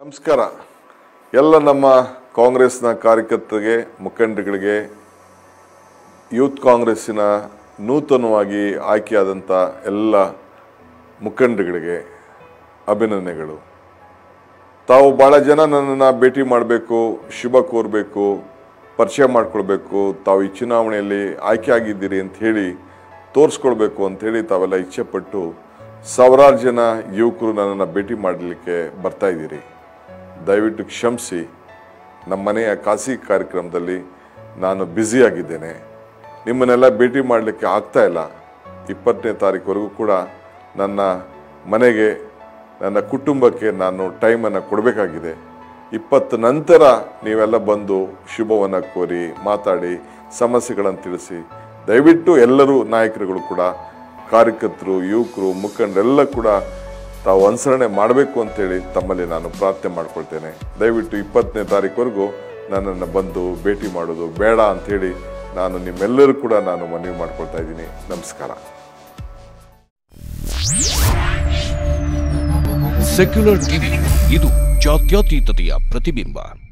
ನಮಸ್ಕಾರ ಎಲ್ಲ ನಮ್ಮ ಕಾಂಗ್ರೆಸ್ನ ಕಾರ್ಯಕರ್ತರಿಗೆ ಮುಖಂಡರುಗಳಿಗೆ ಯೂತ್ ಕಾಂಗ್ರೆಸ್ಸಿನ ನೂತನವಾಗಿ ಆಯ್ಕೆಯಾದಂಥ ಎಲ್ಲ ಮುಖಂಡರುಗಳಿಗೆ ಅಭಿನಂದನೆಗಳು ತಾವು ಭಾಳ ಜನ ನನ್ನನ್ನು ಭೇಟಿ ಮಾಡಬೇಕು ಶುಭ ಕೋರಬೇಕು ಪರಿಚಯ ಮಾಡಿಕೊಳ್ಬೇಕು ತಾವು ಈ ಚುನಾವಣೆಯಲ್ಲಿ ಆಯ್ಕೆ ಆಗಿದ್ದೀರಿ ಅಂತ ಹೇಳಿ ತೋರಿಸ್ಕೊಳ್ಬೇಕು ಅಂಥೇಳಿ ತಾವೆಲ್ಲ ಇಚ್ಛೆಪಟ್ಟು ಸಾವಿರಾರು ಜನ ಯುವಕರು ನನ್ನನ್ನು ಭೇಟಿ ಮಾಡಲಿಕ್ಕೆ ಬರ್ತಾ ಇದ್ದೀರಿ ದಯವಿಟ್ಟು ಕ್ಷಮಿಸಿ ನಮ್ಮ ಮನೆಯ ಖಾಸಗಿ ಕಾರ್ಯಕ್ರಮದಲ್ಲಿ ನಾನು ಬ್ಯುಸಿಯಾಗಿದ್ದೇನೆ ನಿಮ್ಮನ್ನೆಲ್ಲ ಭೇಟಿ ಮಾಡಲಿಕ್ಕೆ ಆಗ್ತಾ ಇಲ್ಲ ಇಪ್ಪತ್ತನೇ ತಾರೀಕುವರೆಗೂ ಕೂಡ ನನ್ನ ಮನೆಗೆ ನನ್ನ ಕುಟುಂಬಕ್ಕೆ ನಾನು ಟೈಮನ್ನು ಕೊಡಬೇಕಾಗಿದೆ ಇಪ್ಪತ್ತು ನಂತರ ನೀವೆಲ್ಲ ಬಂದು ಶುಭವನ್ನು ಕೋರಿ ಮಾತಾಡಿ ಸಮಸ್ಯೆಗಳನ್ನು ತಿಳಿಸಿ ದಯವಿಟ್ಟು ಎಲ್ಲರೂ ನಾಯಕರುಗಳು ಕೂಡ ಕಾರ್ಯಕರ್ತರು ಯುವಕರು ಮುಖಂಡರೆಲ್ಲ ಕೂಡ ತಾವು ಅನುಸರಣೆ ಮಾಡಬೇಕು ಅಂತೇಳಿ ತಮ್ಮಲ್ಲಿ ನಾನು ಪ್ರಾರ್ಥನೆ ಮಾಡ್ಕೊಳ್ತೇನೆ ದಯವಿಟ್ಟು ಇಪ್ಪತ್ತನೇ ತಾರೀಕುವರೆಗೂ ನನ್ನನ್ನು ಬಂದು ಭೇಟಿ ಮಾಡೋದು ಬೇಡ ಅಂಥೇಳಿ ನಾನು ನಿಮ್ಮೆಲ್ಲರೂ ಕೂಡ ನಾನು ಮನವಿ ಮಾಡ್ಕೊಳ್ತಾ ಇದ್ದೀನಿ ನಮಸ್ಕಾರ ಸೆಕ್ಯುಲರ್ ಟಿವಿ ಇದು ಜಾತ್ಯತೀತತೆಯ ಪ್ರತಿಬಿಂಬ